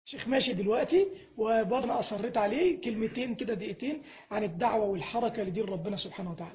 شيخ ماشي دلوقتي وبرنا أصريت عليه كلمتين كده دقيقتين عن الدعوة والحركة لدين ربنا سبحانه وتعالى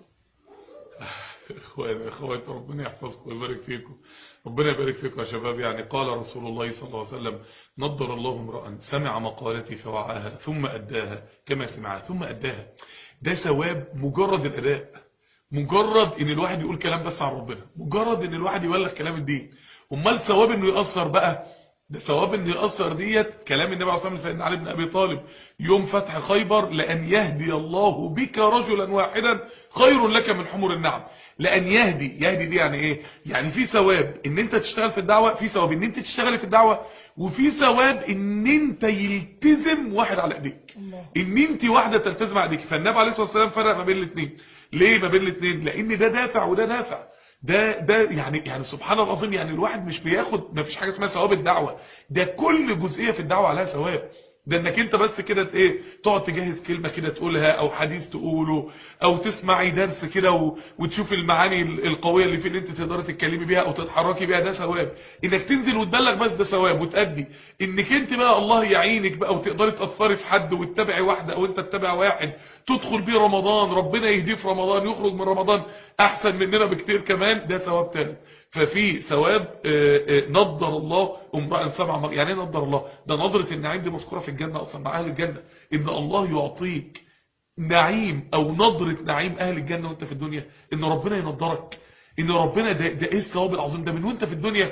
اخوان اخوات ربنا يحفظكم ويبارك فيكم ربنا يبارك فيكم يا شباب يعني قال رسول الله صلى الله عليه وسلم نضر الله امرأ سمع مقالتي فوعاها ثم أداها كما سمعها ثم أداها ده ثواب مجرد الأداء مجرد ان الواحد يقول كلام بس عن ربنا مجرد ان الواحد يبلغ كلام الدين امال ثواب انه يأثر بقى ده ثواب انه يأثر ديت كلام النبي عليه الصلاه والسلام سيدنا علي بن ابي طالب يوم فتح خيبر لان يهدي الله بك رجلا واحدا خير لك من حمر النعم لان يهدي يهدي دي يعني ايه يعني في ثواب ان انت تشتغل في الدعوه في ثواب ان انت تشتغلي في الدعوه وفي ثواب ان انت يلتزم واحد على ايديك الله ان انت واحده تلتزم على ايديك فالنبي عليه الصلاه والسلام فرق ما بين الاثنين ليه ما بين الاثنين لان ده دافع وده دافع ده ده يعني يعني سبحان الله العظيم يعني الواحد مش بياخد ما فيش حاجه اسمها ثواب الدعوه ده كل جزئيه في الدعوه عليها ثواب ده انك انت بس كده ايه تقعد تجهز كلمه كده تقولها او حديث تقوله او تسمعي درس كده و... وتشوف المعاني ال- القويه اللي فيه اللي انت تقدري تتكلمي بيها او تتحركي بيها ده ثواب انك تنزل وتبلغ بس ده ثواب وتأدي انك انت بقى الله يعينك بقى وتقدري تاثري في حد وتتابعي واحده او انت تتابع واحد تدخل بيه رمضان ربنا يهديه في رمضان يخرج من رمضان احسن مننا بكتير كمان ده ثواب تاني ففي ثواب آه، آه، نضر الله امرأ سبع مر- يعني ايه نضر الله ده نظرة النعيم دي مذكورة في الجنة اصلا مع اهل الجنة ان الله يعطيك نعيم او نظرة نعيم اهل الجنة وانت في الدنيا ان ربنا ينضرك ان ربنا ده, ده ايه الثواب العظيم ده من وانت في الدنيا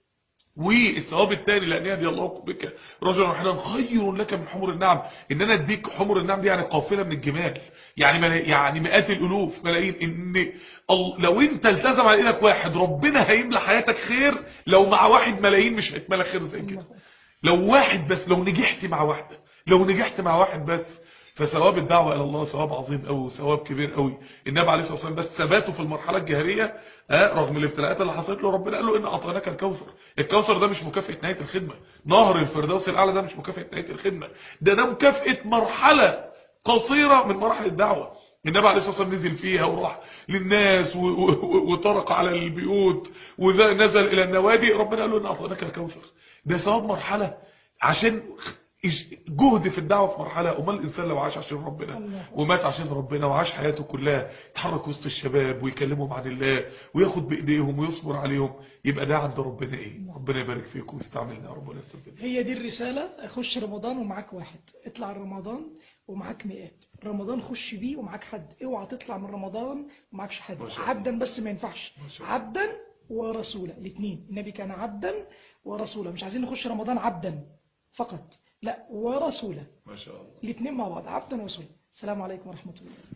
والثواب الثاني لان يهدي الله بك رجلا واحدا خير لك من حمر النعم ان انا اديك حمر النعم دي يعني قافله من الجمال يعني ملا يعني مئات الالوف ملايين ان ال- لو انت التزم على ايدك واحد ربنا هيملى حياتك خير لو مع واحد ملايين مش هيتملى خير زي كده لو واحد بس لو نجحت مع واحده لو نجحت مع واحد بس فثواب الدعوة إلى الله ثواب عظيم قوي وثواب كبير قوي النبي عليه الصلاة والسلام بس ثباته في المرحلة الجاهلية آه رغم الابتلاءات اللي حصلت له ربنا قال له إن أعطيناك الكوثر الكوثر ده مش مكافأة نهاية الخدمة نهر الفردوس الأعلى ده مش مكافأة نهاية الخدمة ده ده مكافأة مرحلة قصيرة من مراحل الدعوة النبي عليه الصلاة والسلام نزل فيها وراح للناس و- و- و- وطرق على البيوت ونزل إلى النوادي ربنا قال له إن أعطيناك الكوثر ده ثواب مرحلة عشان إج- جهد في الدعوة في مرحلة امال الإنسان لو عاش عشان ربنا الله. ومات عشان ربنا وعاش حياته كلها يتحرك وسط الشباب ويكلمهم عن الله وياخد بإيديهم ويصبر عليهم يبقى ده عند ربنا إيه ربنا يبارك فيكم ويستعملنا يا ربنا يستر هي دي الرسالة اخش رمضان ومعاك واحد اطلع رمضان ومعاك مئات رمضان خش بيه ومعاك حد اوعى تطلع من رمضان ومعكش حد ما شاء الله. عبدا بس ما ينفعش ما شاء الله. عبدا ورسولا الاثنين النبي كان عبدا ورسولا مش عايزين نخش رمضان عبدا فقط لا ورسولا ما شاء الله الاثنين مع بعض عبدا ورسولا السلام عليكم ورحمة الله